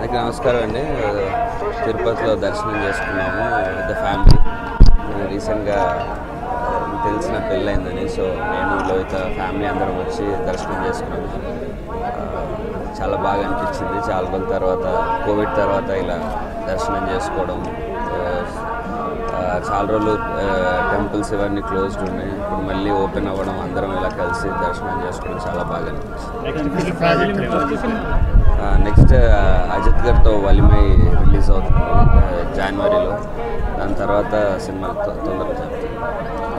అందరికీ నమస్కారం అండి తిరుపతిలో దర్శనం చేసుకున్నాము విత్ ఫ్యామిలీ రీసెంట్గా తెలిసిన పెళ్ళైందని సో నేను లోహిత ఫ్యామిలీ అందరం వచ్చి దర్శనం చేసుకున్నాము ఆ, చాలా బాగా అనిపించింది చాలా రోజుల తర్వాత కోవిడ్ తర్వాత ఇలా దర్శనం చేసుకోవడం ఆ, చాలా రోజులు టెంపుల్స్ ఇవన్నీ క్లోజ్డ్ ఉన్నాయి ఇప్పుడు మళ్ళీ ఓపెన్ అవ్వడం అందరం ఇలా కలిసి దర్శనం చేసుకోవడం చాలా బాగా అనిపించింది నెక్స్ట్ అజిత్ గారితో వలిమై రిలీజ్ అవుతుంది ఆ, జనవరిలో దాని తర్వాత సినిమా తొ- తొందరగా చెప్తాను